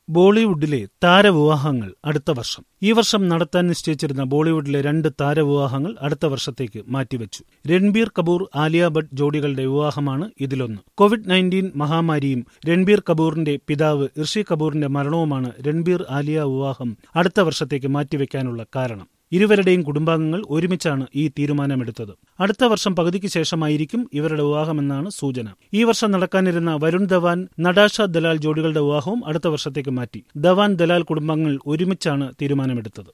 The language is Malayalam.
ബോളിവുഡിലെ താരവിവാഹങ്ങൾ അടുത്ത വർഷം ഈ വർഷം നടത്താൻ നിശ്ചയിച്ചിരുന്ന ബോളിവുഡിലെ രണ്ട് താരവിവാഹങ്ങൾ അടുത്ത വർഷത്തേക്ക് മാറ്റിവെച്ചു രൺബീർ കപൂർ ആലിയ ഭട്ട് ജോഡികളുടെ വിവാഹമാണ് ഇതിലൊന്ന് കോവിഡ് നയൻറ്റീൻ മഹാമാരിയും രൺബീർ കപൂറിന്റെ പിതാവ് ഋഷി കപൂറിന്റെ മരണവുമാണ് രൺബീർ ആലിയ വിവാഹം അടുത്ത വർഷത്തേക്ക് മാറ്റിവെക്കാനുള്ള കാരണം ഇരുവരുടെയും കുടുംബാംഗങ്ങൾ ഒരുമിച്ചാണ് ഈ തീരുമാനമെടുത്തത് അടുത്ത വർഷം പകുതിക്ക് ശേഷമായിരിക്കും ഇവരുടെ വിവാഹമെന്നാണ് സൂചന ഈ വർഷം നടക്കാനിരുന്ന വരുൺ ധവാൻ നടാഷ ദലാൽ ജോഡികളുടെ വിവാഹവും അടുത്ത വർഷത്തേക്ക് മാറ്റി ധവാൻ ദലാൽ കുടുംബാംഗങ്ങൾ ഒരുമിച്ചാണ് തീരുമാനമെടുത്തത്